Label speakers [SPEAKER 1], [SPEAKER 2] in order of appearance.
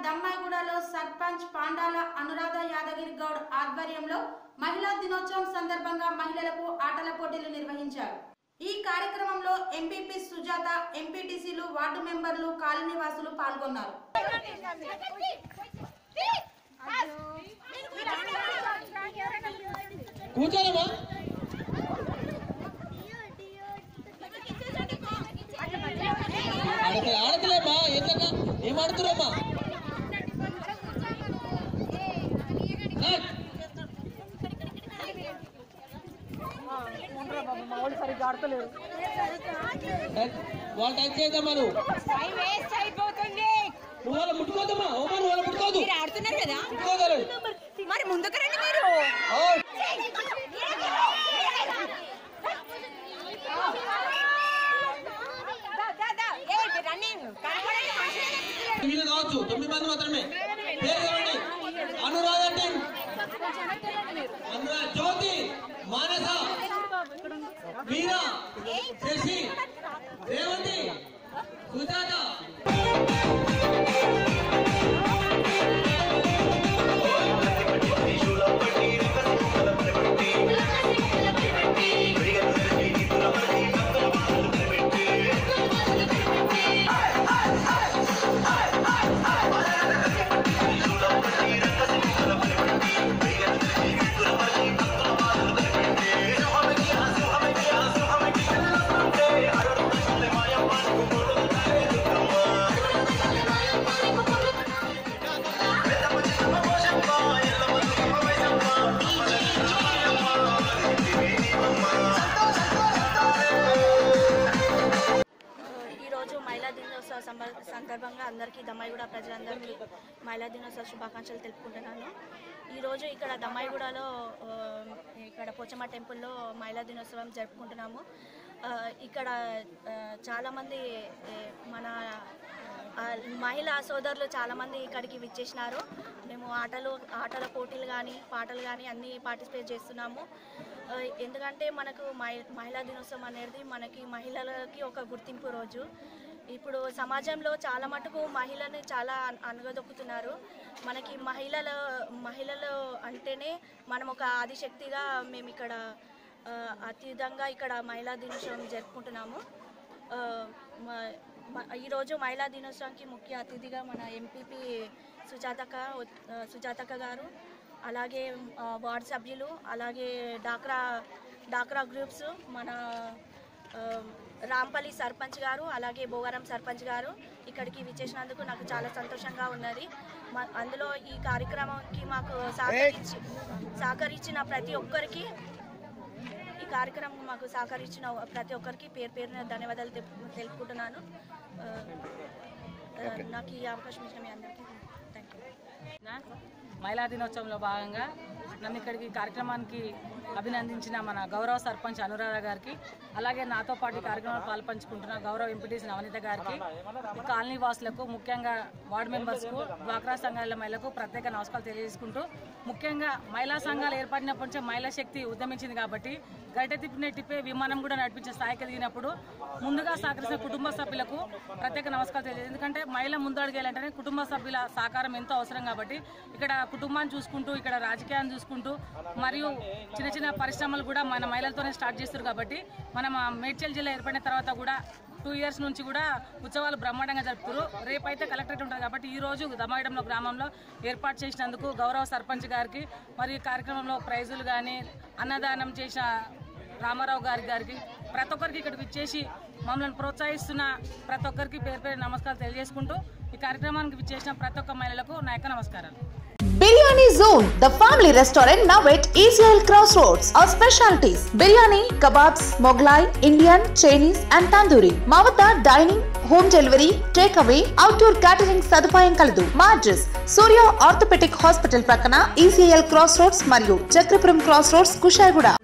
[SPEAKER 1] దమ్మాయిగూడలో సర్పంచ్ పాండాల అనురాధ యాదగిరి గౌడ్ ఆధ్వర్యంలో మహిళా దినోత్సవం సందర్భంగా మహిళలకు ఆటల పోటీలు నిర్వహించారు ఈ కార్యక్రమంలో ఎంపీపీ సుజాత ఎంపీటీసీలు వార్డు మెంబర్లు కాలనీవాసులు పాల్గొన్నారు
[SPEAKER 2] కూర్చోరమ్మా ఆడతలే ఆడతలేమ్మా ఏంటక్క ఏం ఆడుతురమ్మా వాళ్ళు టచ్ చేద్దామా నువ్వు
[SPEAKER 3] టైం వేస్ట్ అయిపోతుంది
[SPEAKER 2] నువ్వు వాళ్ళ ముట్టుకోదమ్మా ఓమా నువ్వు వాళ్ళ ముట్టుకోదు
[SPEAKER 3] మీరు ఆడుతున్నారు కదా
[SPEAKER 2] ముట్టుకోగలరు
[SPEAKER 3] మరి ముందుకు రండి మీరు దా, దా, దా. ఏ, రన్నింగ్ కనపడండి మనుషులు.
[SPEAKER 2] వీళ్ళు కావచ్చు తొమ్మిది మంది మాత్రమే పేరు చెప్పండి అనురాధ అంటే అనురాధ జ్యోతి మానస మీరా శశి రేవంతి సుజాత
[SPEAKER 4] ఈరోజు మహిళా దినోత్సవ సంబ- సందర్భంగా అందరికీ దమ్మాయిగూడ ప్రజలందరికీ మహిళా దినోత్సవ శుభాకాంక్షలు తెలుపుకుంటున్నాను ఈరోజు ఇక్కడ దమ్మాయిగూడలో ఆ, ఇక్కడ పోచమ్మ టెంపుల్లో మహిళా దినోత్సవం జరుపుకుంటున్నాము ఆ, ఇక్కడ ఆ, చాలామంది ఏ, మన ఆ, మహిళా సోదరులు చాలామంది ఇక్కడికి విచ్చేసినారు మేము ఆటలు ఆటల పోటీలు కానీ పాటలు కానీ అన్నీ పార్టిసిపేట్ చేస్తున్నాము ఆ, ఎందుకంటే మనకు మహి- మహిళా దినోత్సవం అనేది మనకి మహిళలకి ఒక గుర్తింపు రోజు ఇప్పుడు సమాజంలో చాలా మటుకు మహిళని చాలా అన్- అనగదొక్కుతున్నారు మనకి మహిళల మహిళలు అంటేనే మనం ఒక ఆదిశక్తిగా మేము ఇక్కడ ఆ, అత్యుదంగా ఇక్కడ మహిళా దినోత్సవం జరుపుకుంటున్నాము ఆ, మ- మ- ఈరోజు మహిళా దినోత్సవానికి ముఖ్య అతిథిగా మన ఎంపీపీ సుజాతక ఉత్- ఆ, సుజాతక గారు అలాగే ఆ, వార్డు సభ్యులు అలాగే డాక్రా డాక్రా గ్రూప్స్ మన ఆ, రాంపల్లి సర్పంచ్ గారు అలాగే భోగారం సర్పంచ్ గారు ఇక్కడికి విచ్చేసినందుకు నాకు చాలా సంతోషంగా ఉన్నది మ- అందులో ఈ కార్యక్రమంకి మాకు సహకరించి సహకరించిన ప్రతి ఒక్కరికి ఈ కార్యక్రమం మాకు సహకరించిన ప్రతి ఒక్కరికి పేరు పేరున ధన్యవాదాలు తెలుపు- తెలుపుకుంటున్నాను ఆ, ఆ, నాకు ఈ అవకాశం ఇచ్చిన మీ అందరికీ థ్యాంక్ యూ
[SPEAKER 5] నా మహిళా దినోత్సవంలో భాగంగా నన్ను ఇక్కడికి కార్యక్రమానికి అభినందించిన మన గౌరవ సర్పంచ్ అనురాధ గారికి అలాగే నాతో పాటు ఈ కార్యక్రమంలో పాల్పంచుకుంటున్న గౌరవ ఎంపీటీసీ నవనీత గారికి ఈ కాలనీ వాసులకు ముఖ్యంగా వార్డు మెంబర్స్కు డ్వాక్రా సంఘాల మహిళలకు ప్రత్యేక నమస్కారాలు తెలియజేసుకుంటూ ముఖ్యంగా మహిళా సంఘాలు ఏర్పడినప్పటి నుంచే మహిళా శక్తి ఉద్యమించింది కాబట్టి గైట తిప్పిన టిప్పే విమానం కూడా నడిపించే స్థాయికి ఎదిగినప్పుడు ముందుగా సహకరించిన కుటుంబ సభ్యులకు ప్రత్యేక నమస్కారం తెలియదు ఎందుకంటే మహిళ ముందు అడిగేయాలంటేనే కుటుంబ సభ్యుల సహకారం ఎంతో అవసరం కాబట్టి ఇక్కడ కుటుంబాన్ని చూసుకుంటూ ఇక్కడ రాజకీయాన్ని చూసుకుంటూ మరియు చిన్న చిన్న పరిశ్రమలు కూడా మన మహిళలతోనే స్టార్ట్ చేస్తారు కాబట్టి మనం ఆ మేడ్చల్ జిల్లా ఏర్పడిన తర్వాత కూడా టూ ఇయర్స్ నుంచి కూడా ఉత్సవాలు బ్రహ్మాండంగా జరుపుతారు రేపైతే కలెక్టరేట్ ఉంటుంది కాబట్టి ఈ రోజు దమాయిడంలో గ్రామంలో ఏర్పాటు చేసినందుకు గౌరవ సర్పంచ్ గారికి మరియు ఈ కార్యక్రమంలో ప్రైజులు కానీ అన్నదానం చేసిన రామారావు గారి గారికి ప్రతి ఒక్కరికి ఇక్కడికి ఇచ్చేసి మమ్మల్ని ప్రోత్సహిస్తున్న ప్రతి ఒక్కరికి పేరు పేరు నమస్కారాలు తెలియజేసుకుంటూ ఈ కార్యక్రమానికి విచ్చేసిన ప్రతి ఒక్క మహిళలకు నా యొక్క నమస్కారాలు
[SPEAKER 6] biryani zone the family restaurant now at ECL cross roads our specialities biryani kebabs Mughlai Indian Chinese and tandoori మా వద్ద dining home delivery take away outdoor catering సదుపాయం కలదు మా అడ్రస్ సూర్య ఆర్థోపెటిక్ హాస్పిటల్ ప్రక్కన ఈసీఎల్ క్రాస్ రోడ్స్ మరియు చక్రపురం క్రాస్ రోడ్స్ కుషాయిగూడ